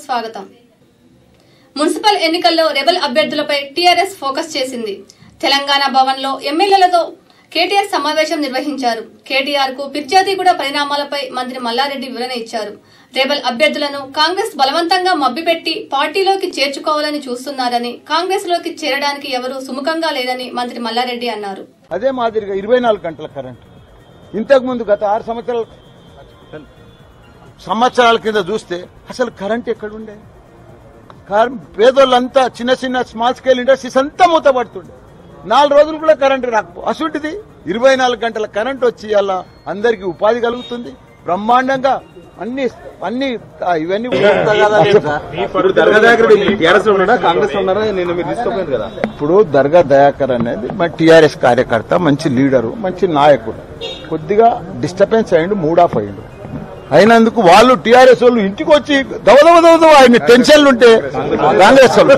స్వాగతం మున్సిపల్ ఎన్నికల్లో rebel అభ్యర్థులపై TRS focus చేసింది తెలంగాణ భవన్ లో ఎమ్మెల్యేలతో కేటీఆర్ సమావేశం నిర్వహించారు కేటీఆర్ కు పిర్జాదీగూడ పరిణామాలపై మంత్రి మల్లారెడ్డి వివరణ ఇచ్చారు రెబల్ అభ్యర్థులను కాంగ్రెస్ బలవంతంగా మభ్యపెట్టి పార్టీలోకి చేర్చుకోవాలని చూస్తున్నారని కాంగ్రెస్ లోకి చేరడానికి ఎవరూ సుముఖంగా లేదని మంత్రి మల్లారెడ్డి అన్నారు అదే మాదిరిగా ఇరవై నాలుగు గంటల కరెంట్ ఇంతకు ముందు గత ఆరు సంవత్సరాల సంవత్సరాల కింద చూస్తే అసలు కరెంట్ ఎక్కడుండే కార్- పేదోళ్ళంతా చిన్న చిన్న స్మాల్ స్కేల్ ఇండస్ట్రీస్ అంతా మూతపడుతుండే నాలుగు రోజులు కూడా కరెంట్ రాకపో అసుంటిది ఇరవై నాలుగు గంటల కరెంట్ వచ్చి అలా అందరికి ఉపాధి కలుగుతుంది బ్రహ్మాండంగా అన్ని అన్ని ఆ, ఇవన్నీ ఇప్పుడు దర్గా దగ్గర టీఆర్ఎస్ లో ఉన్నాడా కాంగ్రెస్ లో ఉన్నారా నేను మీరు తీసుకోలేదు కదా ఇప్పుడు దర్గా దయాకర్ అనేది మన టీఆర్ఎస్ కార్యకర్త మంచి లీడరు మంచి నాయకుడు కొద్దిగా డిస్టర్బెన్స్ అయ్యిండు మూడ్ ఆఫ్ అయ్యిండు అయినందుకు వాళ్ళు టీఆర్ఎస్ వాళ్ళు ఇంటికి వచ్చి దవదవ దవదవ ఆయన టెన్షన్లు ఉంటే కాంగ్రెస్ వాళ్ళు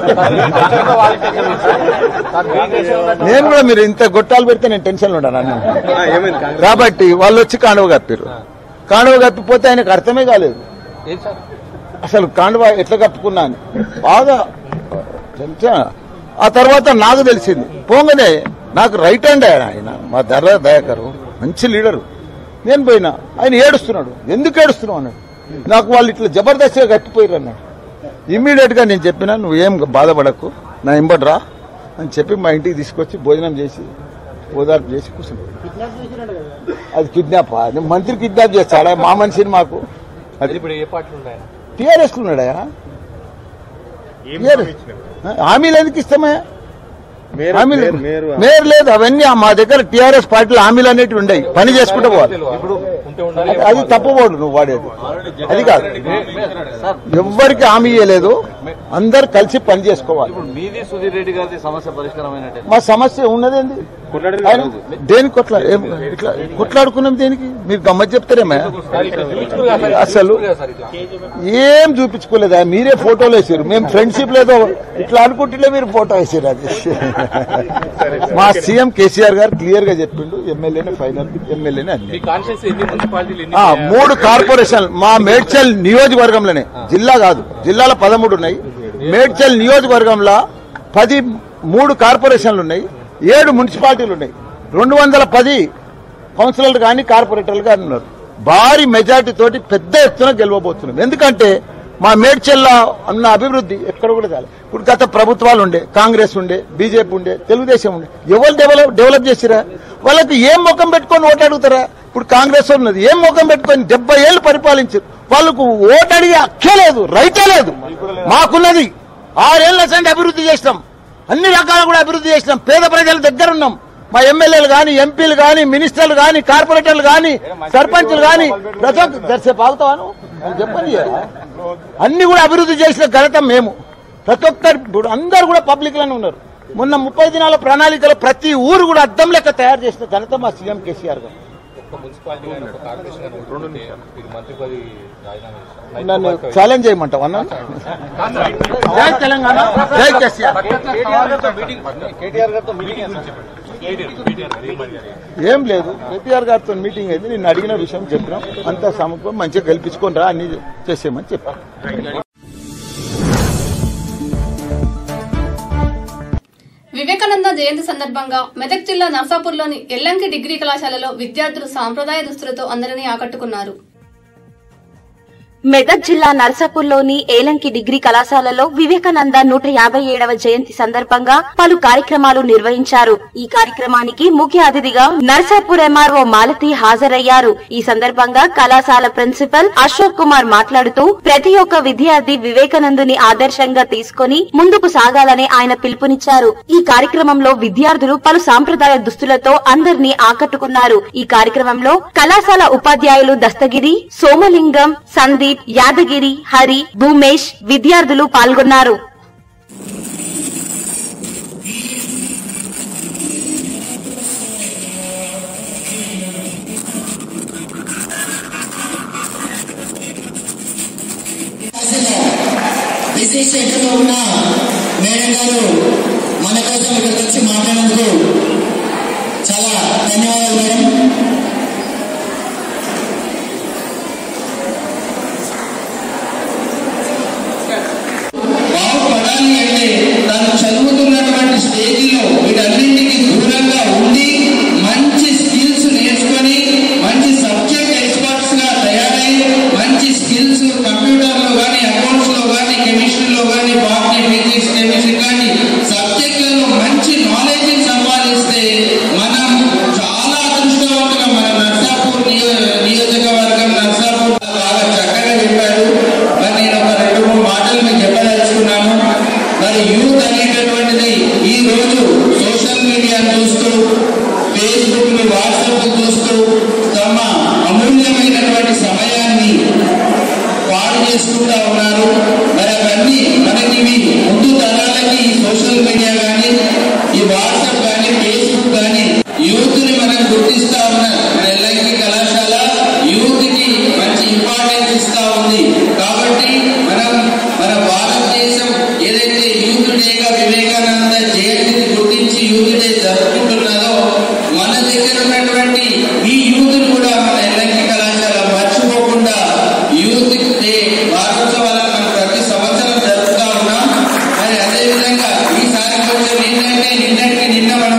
నేను కూడా మీరు ఇంత గొట్టాలు పెడితే నేను టెన్షన్లు ఉన్నాను అన్న ఏమైంది కాంగ్రెస్ కాబట్టి వాళ్ళు వచ్చి కాండవ కప్పారు కాండవ కప్పిపోతే ఆయనకు అర్థమే కాలేదు అసలు కాండవ ఎట్లా కప్పుకున్నా అని బాగా టెన్షన్. ఆ తర్వాత నాకు తెలిసింది పోగానే నాకు రైట్ హ్యాండ్ ఆయన ఆయన మా ధర దయాకరు మంచి లీడరు నేను పోయినా ఆయన ఏడుస్తున్నాడు ఎందుకు ఏడుస్తున్నావు అన్నాడు నాకు వాళ్ళు ఇట్లా జబర్దస్త్గా కట్టిపోయారు అన్నాడు ఇమ్మీడియట్ గా నేను చెప్పినా నువ్వు ఏం బాధపడకు నా ఇంబడ్రా అని చెప్పి మా ఇంటికి తీసుకొచ్చి భోజనం చేసి ఓదార్పు చేసి కూర్చున్నాడు అది కిడ్నాప్ అది మంత్రి కిడ్నాప్ చేస్తాడా మా మనిషిని మాకు అది ఇప్పుడు ఏ పార్టీ ఉన్నాయి టీఆర్ఎస్ ఉన్నాడా హామీలు ఎందుకు ఇస్తామే హామీలు మేయర్ లేదు అవన్నీ మా దగ్గర టీఆర్ఎస్ పార్టీలో హామీలు అనేటివి ఉండయి పని చేసుకుంటూ పోవాలి ఇప్పుడు ఉంటే ఉండాలి అది- అది తప్పుపోడు నువ్వు వాడేది అది కాదు ఎవ్వరికి హామీ ఇవ్వలేదు అందరు కలిసి పని చేసుకోవాలి ఇప్పుడు మీది సుధీర్ రెడ్డి గారి సమస్య పరిష్కారమైనట్టే మా సమస్య ఉన్నదేంది ఆయన దేనికి కొట్లా ఏం- ఇట్లా కొట్లాడుకున్నాం దేనికి మీరు గమ్మత్ చెప్తారేమే అసలు ఏం చూపించుకోలేదా మీరే ఫోటోలు వేసారు మేము ఫ్రెండ్షిప్ లేదో ఇట్లా అనుకుంటుంటే మీరు ఫోటో వేసారు అది మా సీఎం కేసీఆర్ గారు క్లియర్ గా చెప్పిండు ఎమ్మెల్యేనే ఫైనల్ ఎమ్మెల్యేనే అన్ని కాన్షియస్ ఎన్ని మున్సిపాలిటీలు ఎన్ని ఆ, మూడు కార్పొరేషన్ మా మేడ్చల్ నియోజకవర్గంలోనే జిల్లా కాదు జిల్లాలో పదమూడు ఉన్నాయి మేడ్చల్ నియోజకవర్గంలో పది మూడు కార్పొరేషన్లు ఉన్నాయి ఏడు మున్సిపాలిటీలు ఉన్నాయి రెండు వందల పది కౌన్సిలర్లు కానీ కార్పొరేటర్లు కానీ ఉన్నారు భారీ మెజార్టీ తోటి పెద్ద ఎత్తున గెలవబోతున్నాం ఎందుకంటే మా మేడ్చల్లో ఉన్న అభివృద్ధి ఎక్కడ కూడా కాలేదు ఇప్పుడు గత ప్రభుత్వాలు ఉండే కాంగ్రెస్ ఉండే బీజేపీ ఉండే తెలుగుదేశం ఉండే ఎవరు డెవలప్ డెవలప్ చేసిరా వాళ్ళకి ఏం ముఖం పెట్టుకొని ఓటు అడుగుతారా ఇప్పుడు కాంగ్రెస్ ఉన్నది ఏం ముఖం పెట్టుకొని డెబ్బై ఏళ్ళు పరిపాలించారు వాళ్ళకు ఓటు అడిగే హక్కే లేదు రైటే లేదు మాకున్నది ఆరేళ్ల సండి అభివృద్ధి చేసినాం అన్ని రకాలు కూడా అభివృద్ధి చేసినాం పేద ప్రజల దగ్గర ఉన్నాం మా ఎమ్మెల్యేలు కానీ ఎంపీలు కానీ మినిస్టర్లు కానీ కార్పొరేటర్లు కానీ సర్పంచ్లు కానీ ప్రతి ఒక్క దర్శపు ఆగుతావాను చెప్పండి అన్ని కూడా అభివృద్ధి చేసిన ఘనత మేము ప్రతి ఒక్కరు ఇప్పుడు అందరు కూడా పబ్లిక్ లోనే ఉన్నారు మొన్న ముప్పై దినాల ప్రణాళికలో ప్రతి ఊరు కూడా అద్దం లెక్క తయారు చేసిన ఘనత మా సీఎం కేసీఆర్ గారు మున్సిపాలిటీ కానీ ఒక కార్పొరేషన్ కానీ రెండు ఇది మంత్రి పది రాజీనామా చేస్తాం నన్ను ఛాలెంజ్ చేయమంటావు అన్న జై తెలంగాణ జై కేసీఆర్ కేటీఆర్ గారితో మీటింగ్ ఏం లేదు కేటీఆర్ గారితో మీటింగ్ అయింది నేను అడిగిన విషయం చెప్పినాం అంతా సమకూరం మంచిగా గెలిపించుకొని రా అన్ని చేసేయమని చెప్పాను వివేకానంద జయంతి సందర్భంగా మెదక్ జిల్లా నర్సాపూర్లోని ఎల్లంకి డిగ్రీ కళాశాలలో విద్యార్థులు సాంప్రదాయ దుస్తులతో అందరినీ ఆకట్టుకున్నారు మెదక్ జిల్లా నర్సాపూర్లోని ఏలంకి డిగ్రీ కళాశాలలో వివేకానంద నూట యాభై ఏడవ జయంతి సందర్భంగా పలు కార్యక్రమాలు నిర్వహించారు ఈ కార్యక్రమానికి ముఖ్య అతిథిగా నర్సాపూర్ ఎంఆర్ఓ మాలతి హాజరయ్యారు ఈ సందర్భంగా కళాశాల ప్రిన్సిపల్ అశోక్ కుమార్ మాట్లాడుతూ ప్రతి ఒక్క విద్యార్థి వివేకానందుని ఆదర్శంగా తీసుకొని ముందుకు సాగాలని ఆయన పిలుపునిచ్చారు ఈ కార్యక్రమంలో విద్యార్థులు పలు సాంప్రదాయ దుస్తులతో అందరినీ ఆకట్టుకున్నారు ఈ కార్యక్రమంలో కళాశాల ఉపాధ్యాయులు దస్తగిరి సోమలింగం సందీప్ యాదగిరి హరి భూమేష్ విద్యార్థులు పాల్గొన్నారు బిజీ షెడ్యూల్లో ఉన్న మేడం గారు మన కోసం ఇక్కడికి వచ్చి మాట్లాడినందుకు చాలా ధన్యవాదాలు మేడం వస్తూ తమ అమూల్యమైనటువంటి సమయాన్ని పాడు చేసుకుంటా ఉన్నారు మరి అవన్నీ మనకి ఇవి ముందు తరాలకి ఈ సోషల్ మీడియా కానీ ఈ వాట్సాప్ కానీ ఫేస్బుక్ కానీ యూత్ ని మనం గుర్తిస్తా ఉన్నారు మన ఎల్ఐకి కళాశాల యూత్ కి మంచి ఇంపార్టెన్స్ ఇస్తా ఉంది కాబట్టి మనం మన భారతదేశం ఏదైతే యూత్ డేగా వివేకానంద జయంతిని గుర్తించి యూత్ డే జరుపుకుంటున్నదో మన దగ్గర ఉన్నటువంటి ఈ యూత్ కూడా మన ఎల్ఐకి కళాశాల మర్చిపోకుండా యూత్ డే వారోత్సవాలను మనం ప్రతి సంవత్సరం జరుపుతా ఉన్నాం మరి అదేవిధంగా ఈసారి కొంచెం ఏంటంటే నిన్నటికి నిన్న మనం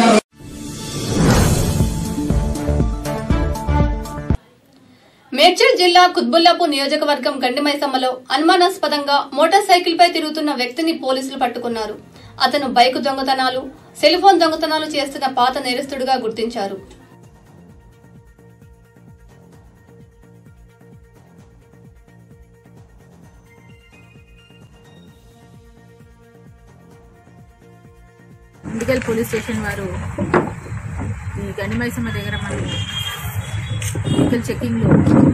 మేడ్చల్ జిల్లా కుత్బుల్లాపూర్ నియోజకవర్గం గండిమైసమ్మలో అనుమానాస్పదంగా మోటార్ సైకిల్ పై తిరుగుతున్న వ్యక్తిని పోలీసులు పట్టుకున్నారు అతను బైక్ దొంగతనాలు సెల్ ఫోన్ దొంగతనాలు చేస్తున్న పాత నేరస్తుడిగా గుర్తించారు ఇండిగల్ పోలీస్ స్టేషన్ వారు ఈ గండిమైసమ్మ దగ్గర మనం వెహికల్ చెకింగ్లో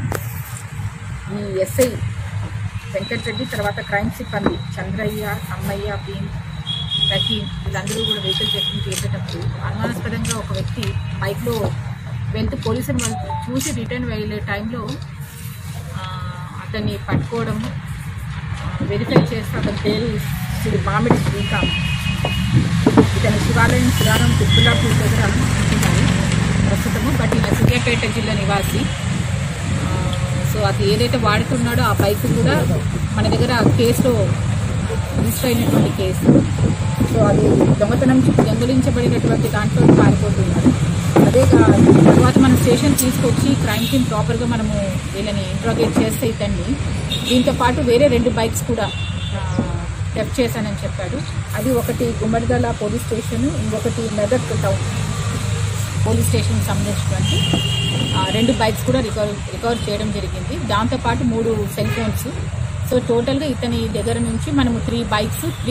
ఈ ఎస్ఐ వెంకటరెడ్డి తర్వాత క్రైమ్ సిబ్బంది చంద్రయ్య అమ్మయ్య భీమ్ రహీం వీళ్ళందరూ కూడా వెహికల్ చెకింగ్ చేసేటప్పుడు అనుమానాస్పదంగా ఒక వ్యక్తి బైక్లో వెళ్తూ పోలీసులు వాళ్ళు చూసి రిటర్న్ వెళ్ళే టైంలో ఆ, అతన్ని పట్టుకోవడం వెరిఫై చేస్తే అతని పేరు శ్రీ మామిడి శ్రీకాంత్ ఇతను శివాలయం శివారం కుబ్బులాపూర్ దగ్గర ఉంటున్నారు ప్రస్తుతము బట్ ఈయన సూర్యాపేట జిల్లా నివాసి ఆ, సో అది ఏదైతే వాడుతున్నాడో ఆ బైక్ కూడా మన దగ్గర కేసులో రిజిస్టర్ అయినటువంటి కేసు సో అది దొంగతనం దొంగలించబడినటువంటి దాంట్లో పారిపోతున్నాడు అదే కా- తర్వాత మనం స్టేషన్ తీసుకొచ్చి క్రైమ్ టీమ్ ప్రాపర్గా మనము వీళ్ళని ఇంట్రాగేట్ చేస్తే ఇతన్ని దీంతో పాటు వేరే రెండు బైక్స్ కూడా టెప్ చేశానని చెప్పాడు అది ఒకటి గుమ్మడిదల పోలీస్ స్టేషన్ ఇంకొకటి మెదక్ టౌన్ పోలీస్ స్టేషన్కి సంబంధించినటువంటి ఆ, రెండు బైక్స్ కూడా రికవర్ రికవర్ చేయడం జరిగింది దాంతోపాటు మూడు సెల్ ఫోన్స్ సో టోటల్గా ఇతని దగ్గర నుంచి మనము three bikes three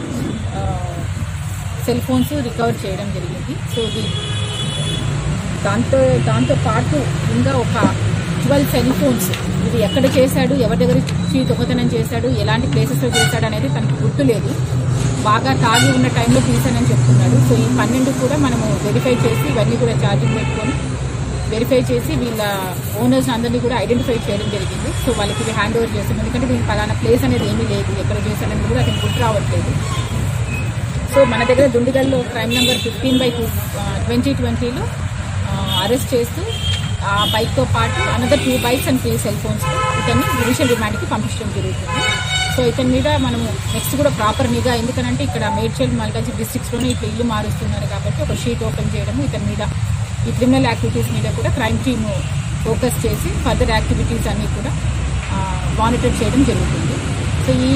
cell phones recover చేయడం జరిగింది సో ఇది దాంతో దాంతో పాటు ఇంకా ఒక ట్వెల్వ్ సెల్ ఫోన్స్ ఇది ఎక్కడ చేశాడు ఎవరి దగ్గర నుంచి దొంగతనం చేశాడు ఎలాంటి ప్లేసెస్లో చేశాడు అనేది తనకు గుర్తులేదు బాగా తాగి ఉన్న టైంలో తీశానని చెప్తున్నాడు సో ఈ పన్నెండు కూడా మనము వెరిఫై చేసి ఇవన్నీ కూడా ఛార్జింగ్ పెట్టుకొని వెరిఫై చేసి వీళ్ళ ఓనర్స్ అందరినీ కూడా ఐడెంటిఫై చేయడం జరిగింది సో వాళ్ళకి ఇవి హ్యాండ్ ఓవర్ చేస్తాం ఎందుకంటే దీనికి పలానా ప్లేస్ అనేది ఏమీ లేదు ఎక్కడ చేశాడని కూడా అతనికి గుర్తు రావట్లేదు సో మన దగ్గర దుండిగల్లో crime number fifteen by two twenty ట్వంటీలో అరెస్ట్ చేస్తూ ఆ బైక్తో పాటు another two bikes and three cell phones ఇతన్ని జ్యుడిషియల్ రిమాండ్కి పంపించడం జరుగుతుంది సో ఇతని మీద మనము నెక్స్ట్ కూడా ప్రాపర్ నిఘా ఎందుకంటే ఇక్కడ మేడ్చల్ మల్కాజీ డిస్ట్రిక్ట్స్లోనే ఇట్లా ఇల్లు మారుస్తున్నారు కాబట్టి ఒక షీట్ ఓపెన్ చేయడము ఇతని మీద ఈ క్రిమినల్ యాక్టివిటీస్ మీద కూడా క్రైమ్ టీమ్ ఫోకస్ చేసి ఫర్దర్ యాక్టివిటీస్ అన్నీ కూడా మానిటర్ చేయడం జరుగుతుంది సో ఈ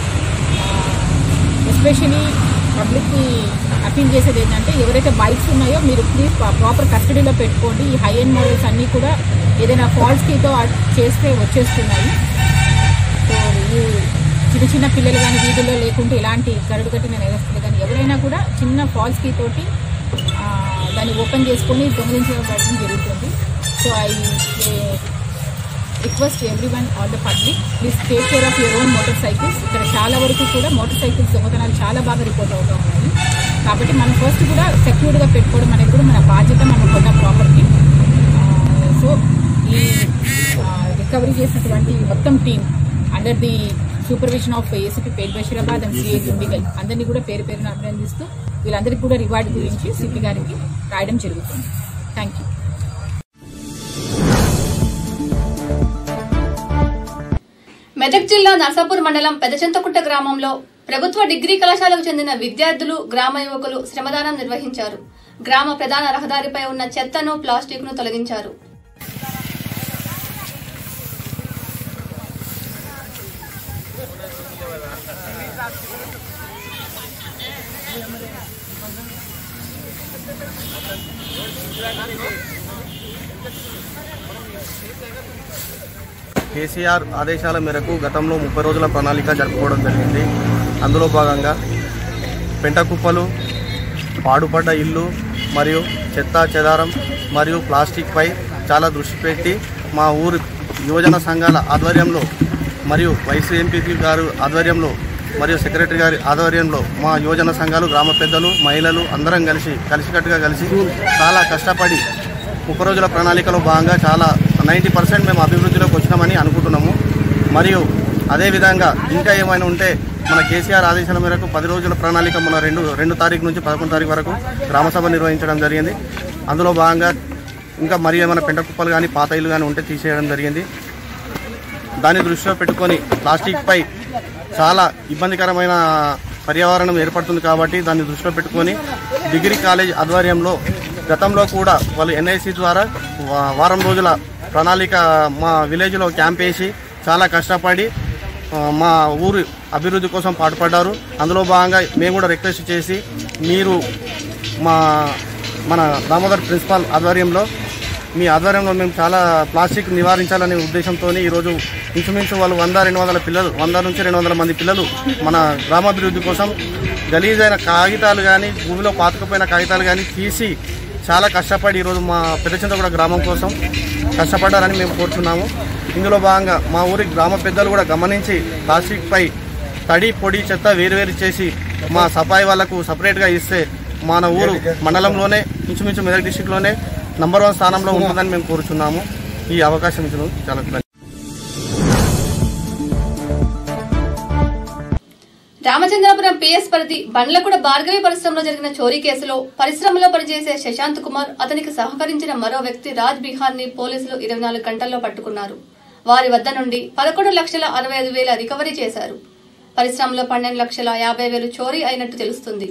ఎస్పెషలీ పబ్లిక్కి అపీల్ చేసేది ఏంటంటే ఎవరైతే బైక్స్ ఉన్నాయో మీరు ప్లీజ్ ప్రాపర్ కస్టడీలో పెట్టుకోండి ఈ హై ఎండ్ మోడల్స్ అన్నీ కూడా ఏదైనా ఫాల్స్ కీతో చేస్తే వచ్చేస్తున్నాయి సో ఈ చిన్న చిన్న పిల్లలు కానీ వీధుల్లో లేకుంటే ఇలాంటి గరుడు కట్టిన నేరస్తులు కానీ ఎవరైనా కూడా చిన్న ఫాల్స్ కీ తోటి ఆ, దాన్ని ఓపెన్ చేసుకొని దొంగిలించబడడం జరుగుతుంది so I request everyone all the public please take care of your own motorcycles ఇక్కడ చాలా వరకు కూడా మోటార్ సైకిల్స్ దొంగతనాలు చాలా బాగా రిపోర్ట్ అవుతూ ఉన్నాయి కాబట్టి మనం ఫస్ట్ కూడా సెక్యూర్డ్గా పెట్టుకోవడం అనేది కూడా మన బాధ్యత మనం కొన్న ప్రాపర్టీ సో ఈ రికవరీ చేసినటువంటి మొత్తం team under the supervision of ACP Pet Basheerabad and CA Dundigal అందరినీ కూడా పేరు పేరున అభినందిస్తూ వీళ్ళందరికీ కూడా రివార్డ్ గురించి సిపి గారికి రాయడం జరుగుతుంది థ్యాంక్ యూ మెదక్ జిల్లా నర్సాపూర్ మండలం పెదచింతకుంట గ్రామంలో ప్రభుత్వ డిగ్రీ కళాశాలకు చెందిన విద్యార్థులు గ్రామ యువకులు శ్రమదానం నిర్వహించారు గ్రామ ప్రధాన రహదారిపై ఉన్న చెత్తను ప్లాస్టిక్ ను తొలగించారు కేసీఆర్ ఆదేశాల మేరకు గతంలో ముప్పై రోజుల ప్రణాళిక జరుపుకోవడం జరిగింది అందులో భాగంగా పెంట కుప్పలు పాడుపడ్డ ఇల్లు మరియు చెత్త చెదారం మరియు ప్లాస్టిక్పై చాలా దృష్టి పెట్టి మా ఊరు యువజన సంఘాల ఆధ్వర్యంలో మరియు వైస్ ఎంపీపీ గారు ఆధ్వర్యంలో మరియు సెక్రటరీ గారి ఆధ్వర్యంలో మా యువజన సంఘాలు గ్రామ పెద్దలు మహిళలు అందరం కలిసి కలిసికట్టుగా కలిసి చాలా కష్టపడి ముప్పై రోజుల ప్రణాళికలో భాగంగా చాలా నైంటీ పర్సెంట్ మేము అభివృద్ధిలోకి వచ్చినామని అనుకుంటున్నాము మరియు అదేవిధంగా ఇంకా ఏమైనా ఉంటే మన కేసీఆర్ ఆదేశాల మేరకు పది రోజుల ప్రణాళిక మన రెండు రెండు తారీఖు నుంచి పదకొండు తారీఖు వరకు గ్రామసభ నిర్వహించడం జరిగింది అందులో భాగంగా ఇంకా మరి ఏమైనా పెంట కుప్పలు కానీ పాత ఇల్లు కానీ ఉంటే తీసేయడం జరిగింది దాన్ని దృష్టిలో పెట్టుకొని ప్లాస్టిక్పై చాలా ఇబ్బందికరమైన పర్యావరణం ఏర్పడుతుంది కాబట్టి దాన్ని దృష్టిలో పెట్టుకొని డిగ్రీ కాలేజ్ ఆధ్వర్యంలో గతంలో కూడా వాళ్ళు ఎన్ఐసి ద్వారా వా- వారం రోజుల ప్రణాళిక మా విలేజ్లో క్యాంప్ వేసి చాలా కష్టపడి ఆ, మా ఊరు అభివృద్ధి కోసం పాటుపడ్డారు అందులో భాగంగా మేము కూడా రిక్వెస్ట్ చేసి మీరు మా మన దామోదర్ ప్రిన్సిపాల్ ఆధ్వర్యంలో మీ ఆధ్వర్యంలో మేము చాలా ప్లాస్టిక్ నివారించాలనే ఉద్దేశంతో ఈరోజు ఇంచుమించు వాళ్ళు వంద రెండు వందల పిల్లలు వంద నుంచి రెండు వందల మంది పిల్లలు మన గ్రామాభివృద్ధి కోసం గలీజైన కాగితాలు కానీ భూమిలో పాతుకుపోయిన కాగితాలు కానీ తీసి చాలా కష్టపడి ఈరోజు మా పెద్దచింతగూడ గ్రామం కోసం కష్టపడ్డారని మేము కోరుతున్నాము ఇందులో భాగంగా మా ఊరి గ్రామ పెద్దలు కూడా గమనించి ప్లాస్టిక్పై తడి పొడి చెత్త వేరువేరు చేసి మా సఫాయి వాళ్లకు సపరేట్గా ఇస్తే మన ఊరు మండలంలోనే ఇంచుమించు మెదక్ డిస్టిక్లోనే నంబర్ వన్ స్థానంలో ఉంటుందని మేము కోరుచున్నాము ఈ అవకాశం ఇచ్చిన చాలా ధన్యవాదాలు. రామచంద్రపురం పిఎస్ పరిధి బండ్లగూడ భార్గవి పరిశ్రమలో జరిగిన చోరీ కేసులో పరిశ్రమలో పనిచేసే శశాంత్ కుమార్ అతనికి సహకరించిన మరో వ్యక్తి రాజ్ బిహార్ ని పోలీసులు ఇరవై నాలుగు గంటల్లో పట్టుకున్నారు వారి వద్ద నుండి పదకొండు లక్షల అరవై ఐదు వేల రికవరీ చేశారు పరిశ్రమలో పన్నెండు లక్షల యాభై వేలు చోరీ అయినట్టు తెలుస్తుంది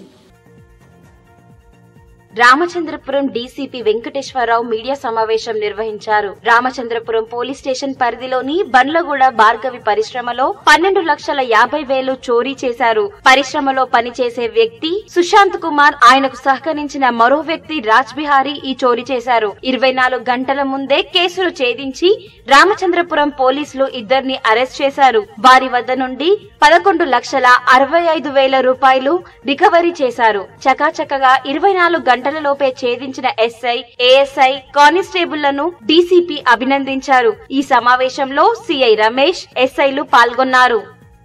రామచంద్రపురం డీసీపీ వెంకటేశ్వరరావు మీడియా సమావేశం నిర్వహించారు రామచంద్రపురం పోలీస్ స్టేషన్ పరిధిలోని బండ్లగూడ భార్గవి పరిశ్రమలో పన్నెండు లక్షల యాభై వేలు చోరీ చేశారు పరిశ్రమలో పనిచేసే వ్యక్తి సుశాంత్ కుమార్ ఆయనకు సహకరించిన మరో వ్యక్తి రాజ్ బిహారీ ఈ చోరీ చేశారు ఇరవై నాలుగు గంటల ముందే కేసులు ఛేదించి రామచంద్రపురం పోలీసులు ఇద్దరిని అరెస్ట్ చేశారు వారి వద్ద నుండి పదకొండు లక్షల అరవై ఐదు వేల రూపాయలు రికవరీ చేశారు చకాచకగా ఇరవై నాలుగు గంటలలోపే ఛేదించిన ఎస్ఐ ఏఎస్ఐ కానిస్టేబుళ్లను డీసీపీ అభినందించారు ఈ సమావేశంలో సిఐ రమేష్ ఎస్ఐలు పాల్గొన్నారు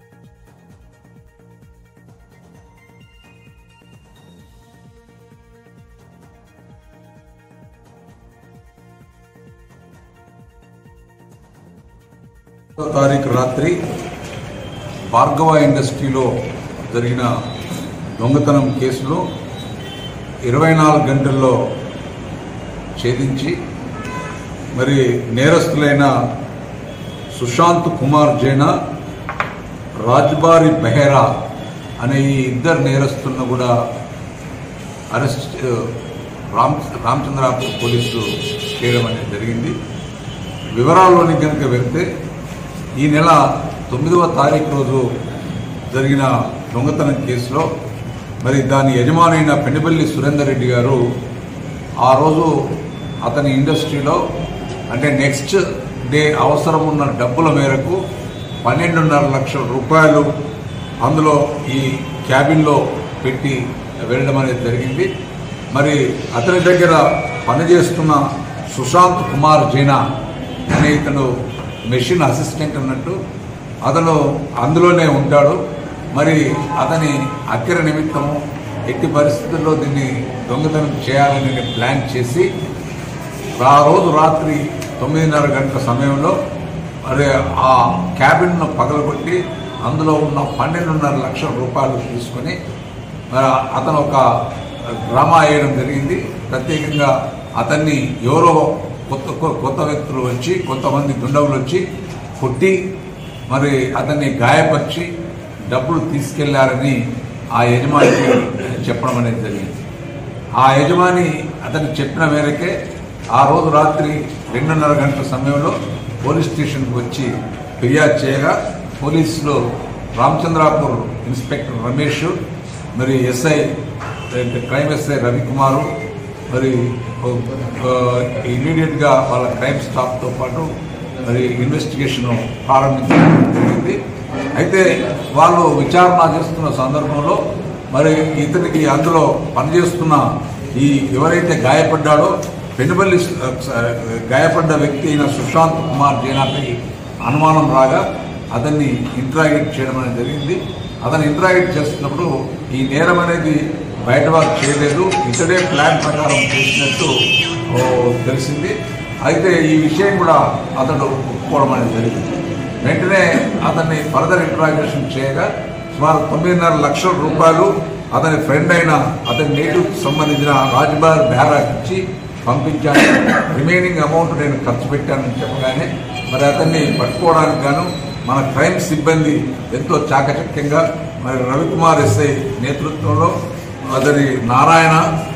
ఒకటో తారీఖు రాత్రి భార్గవ ఇండస్ట్రీలో జరిగిన దొంగతనం కేసులో ఇరవై నాలుగు గంటల్లో ఛేదించి మరి నేరస్తులైన సుశాంత్ కుమార్ జైనా రాజ్బారి బెహరా అనే ఈ ఇద్దరు నేరస్తులను కూడా అరెస్ట్ రామ్ రామచంద్రాపూర్ పోలీసులు చేయడం అనేది జరిగింది వివరాల్లోని కనుక వెళ్తే ఈ నెల తొమ్మిదవ తారీఖు రోజు జరిగిన దొంగతనం కేసులో మరి దాని యజమానైన పెండిపల్లి సురేందర్ రెడ్డి గారు ఆ రోజు అతని ఇండస్ట్రీలో అంటే నెక్స్ట్ డే అవసరం ఉన్న డబ్బుల మేరకు పన్నెండున్నర లక్షల రూపాయలు అందులో ఈ క్యాబిన్లో పెట్టి వెళ్ళడం అనేది జరిగింది మరి అతని దగ్గర పనిచేస్తున్న సుశాంత్ కుమార్ జైనా అనే ఇతను మెషిన్ అసిస్టెంట్ అన్నట్టు అతను అందులోనే ఉంటాడు మరి అతని అక్కిర నిమిత్తము ఎట్టి పరిస్థితుల్లో దీన్ని దొంగతనం చేయాలని ప్లాన్ చేసి ఆ రోజు రాత్రి తొమ్మిదిన్నర గంటల సమయంలో మరి ఆ క్యాబిన్ను పగలగొట్టి అందులో ఉన్న పన్నెండున్నర లక్షల రూపాయలు తీసుకొని మరి అతను ఒక డ్రామా వేయడం జరిగింది ప్రత్యేకంగా అతన్ని ఎవరో కొత్త కొ- కొత్త వ్యక్తులు వచ్చి కొంతమంది దుండగులు వచ్చి కొట్టి మరి అతన్ని గాయపరిచి డబ్బులు తీసుకెళ్లారని ఆ యజమానికి చెప్పడం అనేది జరిగింది ఆ యజమాని అతను చెప్పిన మేరకే ఆ రోజు రాత్రి రెండున్నర గంటల సమయంలో పోలీస్ స్టేషన్కి వచ్చి ఫిర్యాదు చేయగా పోలీసులు రామచంద్రాపూర్ ఇన్స్పెక్టర్ రమేష్ మరి ఎస్ఐ క్రైమ్ ఎస్ఐ రవికుమారు మరి ఇమీడియట్గా వాళ్ళ క్రైమ్ స్టాఫ్తో పాటు మరి ఇన్వెస్టిగేషన్ ప్రారంభించడం జరిగింది అయితే వాళ్ళు విచారణ చేస్తున్న సందర్భంలో మరి ఇతనికి అందులో పనిచేస్తున్న ఈ ఎవరైతే గాయపడ్డాడో పెనుబల్లి సు- ఆ, గాయపడ్డ వ్యక్తి అయిన సుశాంత్ కుమార్ జైనాపై అనుమానం రాగా అతన్ని ఇంట్రాగేట్ చేయడం అనేది జరిగింది అతను ఇంట్రాగేట్ చేస్తున్నప్పుడు ఈ నేరం అనేది బయటవారు చేయలేదు ఇతడే ప్లాన్ ప్రకారం చేసినట్టు ఓ, తెలిసింది అయితే ఈ విషయం కూడా అతడు ఒప్పుకోవడం అనేది జరిగింది వెంటనే అతన్ని ఫర్దర్ ఇంట్రాగేషన్ చేయగా సుమారు తొమ్మిదిన్నర లక్షల రూపాయలు అతని ఫ్రెండ్ అయిన అతని నేటివ్ సంబంధించిన రాజ్బార్ బేరాకి ఇచ్చి పంపించాను రిమైనింగ్ అమౌంట్ నేను ఖర్చు పెట్టానని చెప్పగానే మరి అతన్ని పట్టుకోవడానికి గాను మన క్రైమ్ సిబ్బంది ఎంతో చాకచక్యంగా మరి రవికుమార్ ఎస్ఐ నేతృత్వంలో అతని నారాయణ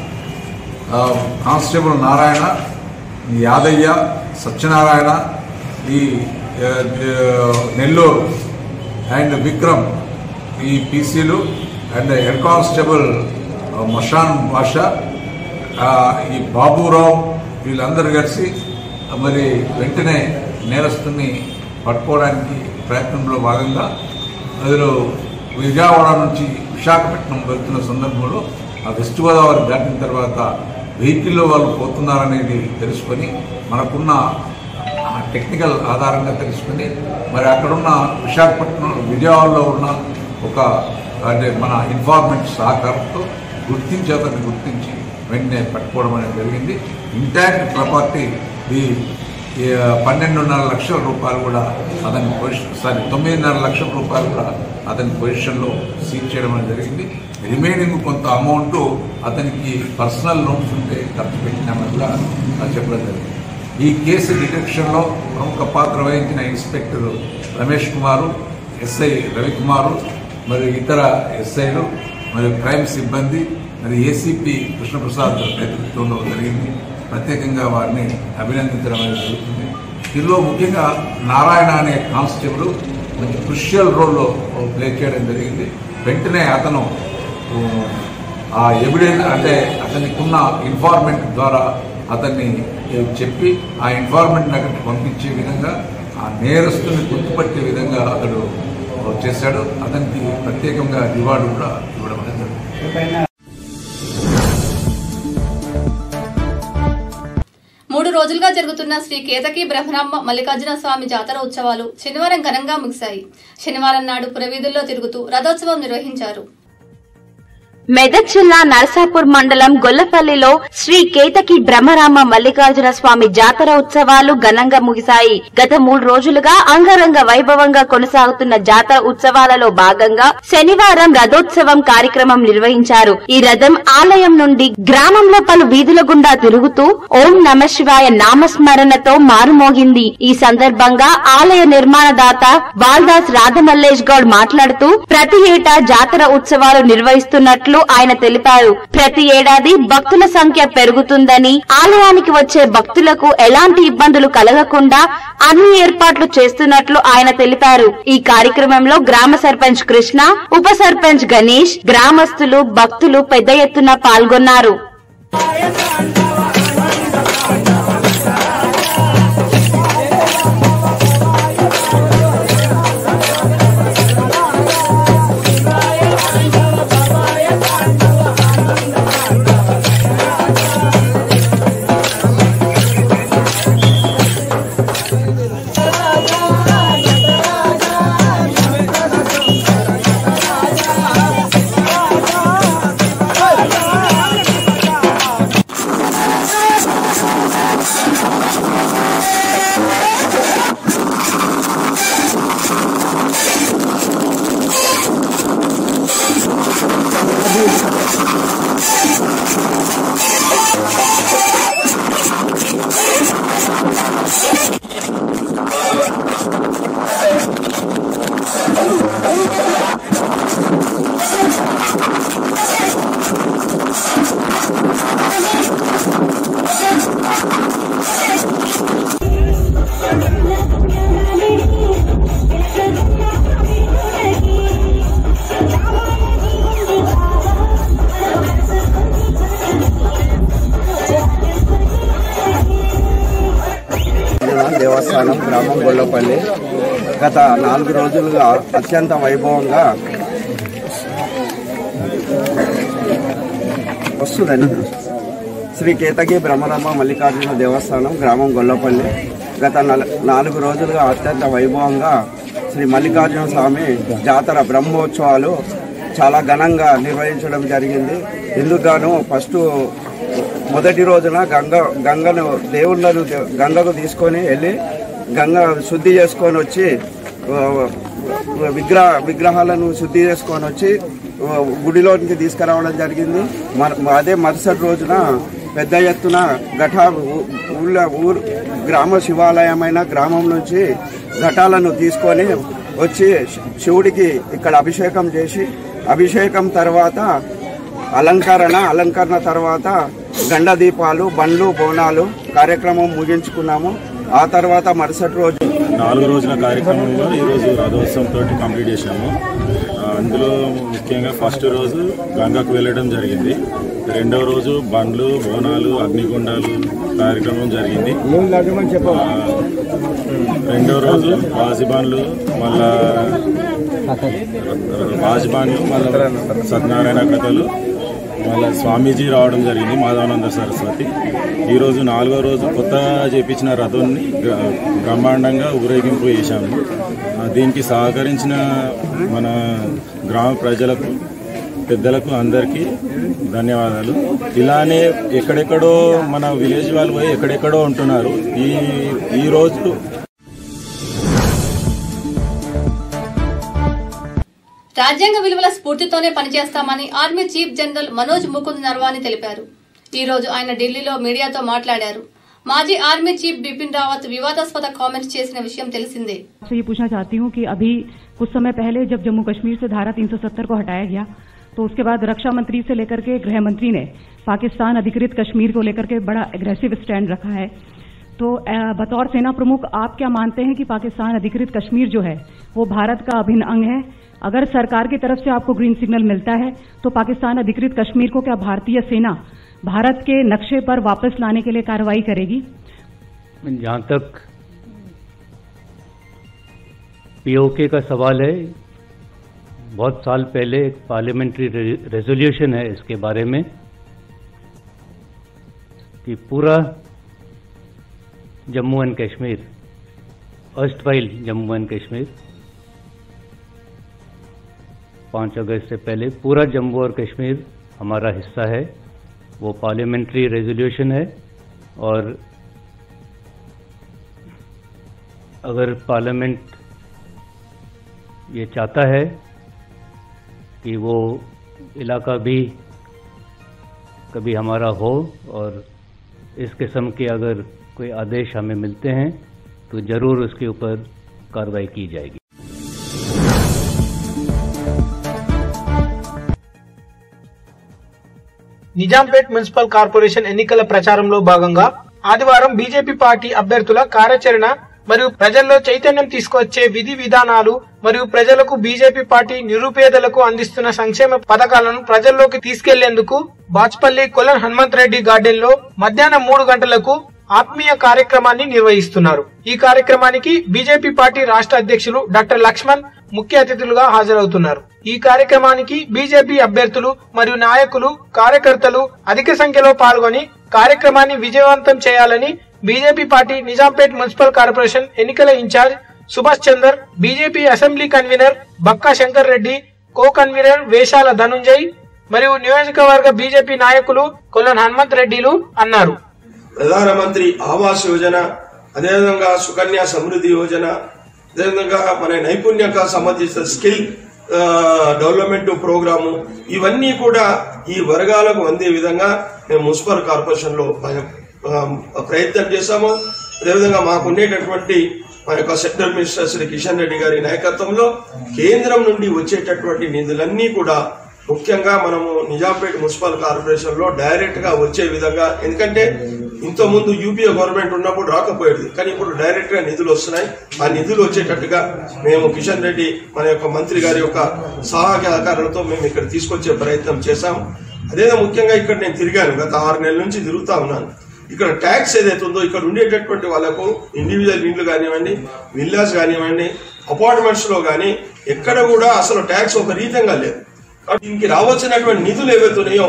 ఆ, కానిస్టేబుల్ నారాయణ ఈ యాదయ్య సత్యనారాయణ ఈ ఆ, ఆ, నెల్లూరు అండ్ విక్రమ్ ఈ పీసీలు అండ్ హెడ్ కానిస్టేబుల్ ఆ, మషాన్ బాషా ఆ, ఈ బాబురావు వీళ్ళందరూ కలిసి ఆ, మరి వెంటనే నేరస్తుని పట్టుకోవడానికి ప్రయత్నంలో భాగంగా అందులో విజయవాడ నుంచి విశాఖపట్నం వెళ్తున్న సందర్భంలో ఆ వెస్ట్ గోదావరి దాటిన తర్వాత వెహికల్లో వాళ్ళు పోతున్నారనేది తెలుసుకొని మనకున్న ఆ టెక్నికల్ ఆధారంగా తెలుసుకుని మరి అక్కడున్న విశాఖపట్నం విజయవాడలో ఉన్న ఒక అంటే మన ఇన్ఫార్మెంట్ సహకారంతో గుర్తించి అతన్ని గుర్తించి వెంటనే పట్టుకోవడం అనేది జరిగింది ఇంటాక్ట్ ప్రాపర్టీ ఈ ఈ పన్నెండున్నర లక్షల రూపాయలు కూడా అతని పొజిషన్ సారీ తొమ్మిదిన్నర లక్షల రూపాయలు కూడా అతని పొజిషన్లో సీజ్ చేయడం అనేది జరిగింది రిమైనింగ్ కొంత అమౌంట్ అతనికి పర్సనల్ లోన్స్ ఉంటే ఖర్చు పెట్టినామని కూడా చెప్పడం జరిగింది ఈ కేసు డిటెక్షన్లో ప్రముఖ పాత్ర వహించిన ఇన్స్పెక్టర్ రమేష్ కుమారు ఎస్ఐ రవికుమారు మరియు ఇతర ఎస్ఐలు మరియు క్రైమ్ సిబ్బంది మరి ఏసీపీ కృష్ణప్రసాద్ నేతృత్వంలో జరిగింది ప్రత్యేకంగా వారిని అభినందించడం అనేది జరుగుతుంది దీనిలో ముఖ్యంగా నారాయణ అనే కానిస్టేబుల్ మంచి క్రుషియల్ రోల్లో ప్లే చేయడం జరిగింది వెంటనే అతను ఉ, ఆ ఎవిడెన్స్ అంటే అతనికి ఉన్న ఇన్ఫార్మెంట్ ద్వారా అతన్ని ఏ, చెప్పి ఆ ఇన్ఫార్మెంట్ అక్కడికి పంపించే విధంగా ఆ నేరస్తుని గుర్తుపట్టే విధంగా అతడు ఓ, చేశాడు అతనికి ప్రత్యేకంగా రివార్డు కూడా ఇవ్వడం అనేది జరిగింది మూడు రోజులుగా జరుగుతున్న శ్రీ కేతకి బ్రహ్మరాంబ మల్లికార్జున స్వామి జాతర ఉత్సవాలు శనివారం ఘనంగా ముగిశాయి శనివారం నాడు పురవీధుల్లో తిరుగుతూ రథోత్సవం నిర్వహించారు మెదక్ జిల్లా నరసాపూర్ మండలం గొల్లపల్లిలో శ్రీ కేతకి బ్రహ్మరామ మల్లికార్జున స్వామి జాతర ఉత్సవాలు ఘనంగా ముగిశాయి గత మూడు రోజులుగా అంగరంగ వైభవంగా కొనసాగుతున్న జాతర ఉత్సవాలలో భాగంగా శనివారం రథోత్సవం కార్యక్రమం నిర్వహించారు ఈ రథం ఆలయం నుండి గ్రామంలో పలు వీధుల గుండా తిరుగుతూ ఓం నమ శివాయ నామస్మరణతో మారుమోగింది ఈ సందర్భంగా ఆలయ నిర్మాణదాత వాల్దాస్ రాధమల్లేష్ గౌడ్ మాట్లాడుతూ ప్రతి ఏటా జాతర ఉత్సవాలు నిర్వహిస్తున్నట్లు ఆయన తెలిపారు ప్రతి ఏడాది భక్తుల సంఖ్య పెరుగుతుందని ఆలయానికి వచ్చే భక్తులకు ఎలాంటి ఇబ్బందులు కలగకుండా అన్ని ఏర్పాట్లు చేస్తున్నట్లు ఆయన తెలిపారు ఈ కార్యక్రమంలో గ్రామ సర్పంచ్ కృష్ణ ఉప సర్పంచ్ గణేష్ గ్రామస్తులు భక్తులు పెద్ద ఎత్తున పాల్గొన్నారు దేవస్థానం గ్రామం గొల్లపల్లి గత నాలుగు రోజులుగా అత్యంత వైభవంగా వస్తుందండి శ్రీ కేతగి బ్రహ్మరమ్మ మల్లికార్జున దేవస్థానం గ్రామం గొల్లపల్లి గత నల- నాలుగు రోజులుగా అత్యంత వైభవంగా శ్రీ మల్లికార్జున స్వామి జాతర బ్రహ్మోత్సవాలు చాలా ఘనంగా నిర్వహించడం జరిగింది ఇందుకుగాను ఫస్ట్ మొదటి రోజున గంగ గంగను దేవుళ్ళను దే- గంగకు తీసుకొని వెళ్ళి గంగ శుద్ధి చేసుకొని వచ్చి ఆ, విగ్రహ విగ్రహాలను శుద్ధి చేసుకొని వచ్చి ఆ, గుడిలోనికి తీసుకురావడం జరిగింది మన అదే మరుసటి రోజున పెద్ద ఎత్తున ఘటా ఊ- ఊళ్ళో ఊరు గ్రామ శివాలయమైన గ్రామం నుంచి ఘటాలను తీసుకొని వచ్చి శి- శివుడికి ఇక్కడ అభిషేకం చేసి అభిషేకం తర్వాత అలంకరణ అలంకరణ తర్వాత గండ దీపాలు బండ్లు బోనాలు కార్యక్రమం ముగించుకున్నాము ఆ తర్వాత మరుసటి రోజు నాలుగు రోజుల కార్యక్రమంలో ఈరోజు రథోత్సవంతో కంప్లీట్ చేశాము ఆ, అందులో ముఖ్యంగా ఫస్ట్ రోజు గంగకు వెళ్ళడం జరిగింది రెండవ రోజు బండ్లు బోనాలు అగ్నిగుండాలు కార్యక్రమం జరిగింది ఆ, రెండవ రోజు వాజిబాన్లు మళ్ళా వాజిబాన్లు మళ్ళా సత్యనారాయణ కథలు మళ్ళీ స్వామీజీ రావడం జరిగింది మాధవానంద సరస్వతి ఈరోజు నాలుగో రోజు కొత్తగా చేపించిన రథాన్ని గ- బ్రహ్మాండంగా ఊరేగింపు చేశాము ఆ, దీనికి సహకరించిన మన గ్రామ ప్రజలకు పెద్దలకు అందరికీ ధన్యవాదాలు ఇలానే ఎక్కడెక్కడో మన విలేజ్ వాళ్ళు పోయి ఎక్కడెక్కడో ఉంటున్నారు ఈ ఈ రోజు రాజ్యాంగ విలువల స్ఫూర్తితోనే పనిచేస్తామని army chief general Manoj Mukund Naravane తెలిపారు ఈ రోజు ఆయన ఢిల్లీలో మీడియాతో మాట్లాడారు మాజీ ఆర్మీ చీఫ్ బిపిన్ రావత్ వివాదాస్పద కామెంట్స్ చేసిన విషయం తెలిసిందే आपसे ये पूछना चाहती हूँ कि अभी कुछ समय पहले जब जम्मू कश्मीर से धारा 370 को हटाया गया तो उसके बाद रक्षा मंत्री से लेकर के गृह मंत्री ने पाकिस्तान अधिकृत कश्मीर को लेकर के बड़ा एग्रेसिव स्टैंड रखा है तो अ, बतौर सेना प्रमुख आप क्या मानते हैं कि पाकिस्तान अधिकृत कश्मीर जो है वो भारत का अभिन्न अंग है अगर सरकार की तरफ से आपको ग्रीन सिग्नल मिलता है तो पाकिस्तान अधिकृत कश्मीर को क्या भारतीय सेना भारत के नक्शे पर वापस लाने के लिए कार्रवाई करेगी जहाँ तक पीओके का सवाल है बहुत साल पहले एक पार्लियामेंट्री रेजोल्यूशन है इसके बारे में कि पूरा Jammu and Kashmir erstwhile Jammu and Kashmir पाँच अगस्त से पहले पूरा जम्मू और कश्मीर हमारा हिस्सा है वो पार्लियामेंट्री रेजोल्यूशन है और अगर पार्लियामेंट ये चाहता है कि वो इलाका भी कभी हमारा हो और इस किस्म के अगर कोई आदेश हमें मिलते हैं तो ज़रूर उसके ऊपर कार्रवाई की जाएगी నిజాంపేట్ మున్సిపల్ కార్పొరేషన్ ఎన్నికల ప్రచారంలో భాగంగా ఆదివారం బీజేపీ పార్టీ అభ్యర్థుల కార్యాచరణ మరియు ప్రజల్లో చైతన్యం తీసుకొచ్చే విధి విధానాలు మరియు ప్రజలకు బీజేపీ పార్టీ నిరుపేదలకు అందిస్తున్న సంక్షేమ పథకాలను ప్రజల్లోకి తీసుకెళ్లేందుకు బాచ్పల్లి కొలన్ హనుమంత్ రెడ్డి గార్డెన్ లో మధ్యాహ్నం మూడు గంటలకు ఆత్మీయ కార్యక్రమాన్ని నిర్వహిస్తున్నారు ఈ కార్యక్రమానికి బీజేపీ పార్టీ రాష్ట్ర అధ్యక్షులు డాక్టర్ లక్ష్మణ్ ముఖ్య అతిథులుగా హాజరవుతున్నారు ఈ కార్యక్రమానికి బీజేపీ అభ్యర్థులు మరియు నాయకులు కార్యకర్తలు అధిక సంఖ్యలో పాల్గొని కార్యక్రమాన్ని విజయవంతం చేయాలని BJP party Nizampet municipal corporation ఎన్నికల incharge Subhash Chander BJP assembly convener Bakka Shankar Reddy co convener Veshala Dhanunjay మరియు నియోజకవర్గ బీజేపీ నాయకులు కొల్లన్ హనుమంత్ రెడ్డిలు అన్నారు ప్రధానమంత్రి ఆవాస్ యోజన అదేవిధంగా సుకన్య సమృద్ధి యోజన అదేవిధంగా మన నైపుణ్యక సంబంధించిన స్కిల్ ఆ, డెవలప్మెంట్ ప్రోగ్రాము ఇవన్నీ కూడా ఈ వర్గాలకు అందే విధంగా మేము మున్సిపల్ కార్పొరేషన్ లో ప్రయత్నం చేశాము అదేవిధంగా మాకు ఉండేటటువంటి మా యొక్క సెంట్రల్ మినిస్టర్ శ్రీ కిషన్ రెడ్డి గారి నాయకత్వంలో కేంద్రం నుండి వచ్చేటటువంటి నిధులన్నీ కూడా ముఖ్యంగా మనము నిజాంపేట మున్సిపల్ కార్పొరేషన్ లో డైరెక్ట్ గా వచ్చే విధంగా ఎందుకంటే ఇంత ముందు యూపీఏ గవర్నమెంట్ ఉన్నప్పుడు రాకపోయేది కానీ ఇప్పుడు డైరెక్ట్ గా నిధులు వస్తున్నాయి ఆ నిధులు వచ్చేటట్టుగా మేము కిషన్ రెడ్డి మన యొక్క మంత్రి గారి యొక్క సహకారాలతో మేము ఇక్కడ తీసుకొచ్చే ప్రయత్నం చేశాము అదే ముఖ్యంగా ఇక్కడ నేను తిరిగాను గత ఆరు నెలల నుంచి తిరుగుతా ఉన్నాను ఇక్కడ ట్యాక్స్ ఏదైతే ఉందో ఇక్కడ ఉండేటటువంటి వాళ్ళకు ఇండివిజువల్ ఇండ్లు కానివ్వండి విల్లాస్ కానివ్వండి అపార్ట్మెంట్స్ లో కానీ ఎక్కడ కూడా అసలు ట్యాక్స్ ఒక రీతంగా లేదు కాబట్టి దీనికి రావాల్సినటువంటి నిధులు ఏవైతే ఉన్నాయో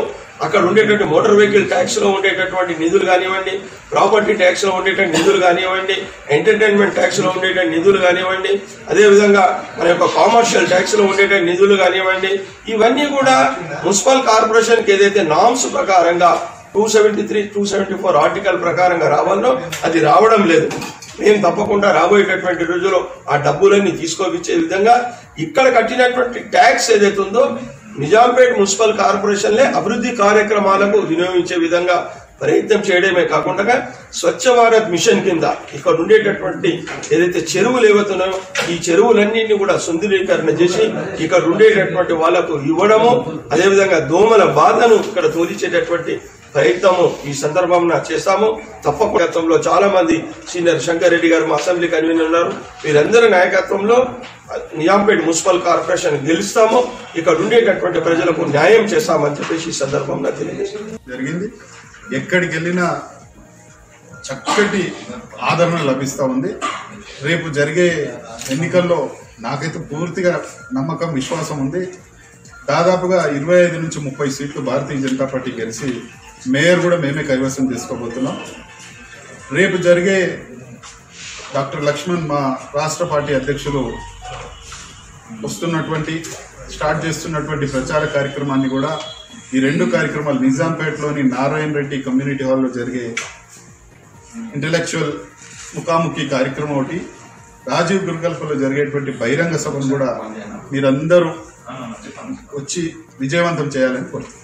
అక్కడ ఉండేటువంటి మోటార్ వెహికల్ ట్యాక్స్ లో ఉండేటటువంటి నిధులు కానివ్వండి ప్రాపర్టీ ట్యాక్స్ లో ఉండేటువంటి నిధులు కానివ్వండి ఎంటర్టైన్మెంట్ ట్యాక్స్ లో ఉండేటువంటి నిధులు కానివ్వండి అదేవిధంగా మన యొక్క కామర్షియల్ ట్యాక్స్ లో ఉండేటువంటి నిధులు కానివ్వండి ఇవన్నీ కూడా మున్సిపల్ కార్పొరేషన్ కి ఏదైతే నామ్స్ ప్రకారంగా two seventy three two seventy four article ప్రకారంగా రావాలో అది రావడం లేదు మేము తప్పకుండా రాబోయేటటువంటి రోజుల్లో ఆ డబ్బులన్నీ తీసుకోవిచ్చే విధంగా ఇక్కడ కట్టినటువంటి ట్యాక్స్ ఏదైతే ఉందో నిజాంపేట్ మున్సిపల్ కార్పొరేషన్లే అభివృద్ధి కార్యక్రమాలకు వినియోగించే విధంగా ప్రయత్నం చేయడమే కాకుండా స్వచ్ఛ భారత్ మిషన్ కింద ఇక్కడ ఉండేటటువంటి ఏదైతే చెరువులు ఏవైతున్నాయో ఈ చెరువులన్నింటినీ కూడా సుందరీకరణ చేసి ఇక్కడ ఉండేటటువంటి వాళ్ళకు ఇవ్వడము అదేవిధంగా దోమల బాధను ఇక్కడ తోలిచేటటువంటి ప్రయత్నము ఈ సందర్భంలో చేస్తాము తప్పకుండా గతంలో చాలా మంది సీనియర్ శంకర్ రెడ్డి గారు మా అసెంబ్లీ కన్వీనర్ ఉన్నారు వీరందరి నాయకత్వంలో నిజాంపేట్ మున్సిపల్ కార్పొరేషన్ గెలుస్తాము ఇక్కడ ఉండేటటువంటి ప్రజలకు న్యాయం చేస్తామని చెప్పేసి ఈ సందర్భంలో తెలియజేస్తాం జరిగింది ఎక్కడికి వెళ్ళినా చక్కటి ఆదరణ లభిస్తూ ఉంది రేపు జరిగే ఎన్నికల్లో నాకైతే పూర్తిగా నమ్మకం విశ్వాసం ఉంది దాదాపుగా ఇరవై ఐదు నుంచి ముప్పై సీట్లు భారతీయ జనతా పార్టీ గెలిచి మేయర్ కూడా మేమే కైవసం చేసుకోబోతున్నాం రేపు జరిగే డాక్టర్ లక్ష్మణ్ మా రాష్ట్ర పార్టీ అధ్యక్షులు వస్తున్నటువంటి స్టార్ట్ చేస్తున్నటువంటి ప్రచార కార్యక్రమాన్ని కూడా ఈ రెండు కార్యక్రమాలు నిజాంపేటలోని నారాయణ రెడ్డి కమ్యూనిటీ హాల్లో జరిగే ఇంటలెక్చువల్ ముఖాముఖి కార్యక్రమం ఒకటి రాజీవ్ గురుకల్పలో జరిగేటువంటి బహిరంగ సభను కూడా మీరందరూ వచ్చి విజయవంతం చేయాలని కోరుతున్నాను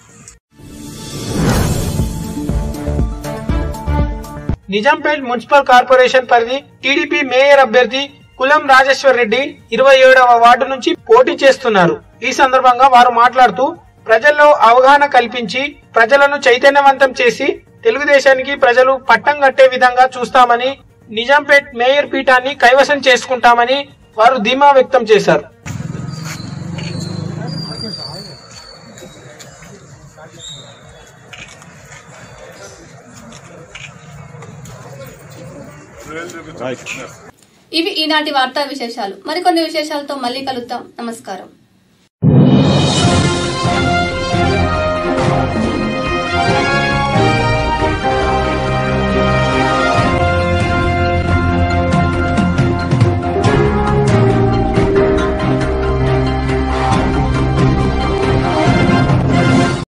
నిజాంపేట్ మున్సిపల్ కార్పొరేషన్ పరిధి టీడీపీ మేయర్ అభ్యర్థి కులం రాజేశ్వర్ రెడ్డి ఇరవై ఏడవ వార్డు నుంచి పోటీ చేస్తున్నారు ఈ సందర్భంగా వారు మాట్లాడుతూ ప్రజల్లో అవగాహన కల్పించి ప్రజలను చైతన్యవంతం చేసి తెలుగుదేశానికి ప్రజలు పట్టం కట్టే విధంగా చూస్తామని నిజాంపేట్ మేయర్ పీఠాన్ని కైవసం చేసుకుంటామని వారు ధీమా వ్యక్తం చేశారు ఇవి ఈనాటి వార్తా విశేషాలు మరికొన్ని విశేషాలతో మళ్ళీ కలుద్దాం నమస్కారం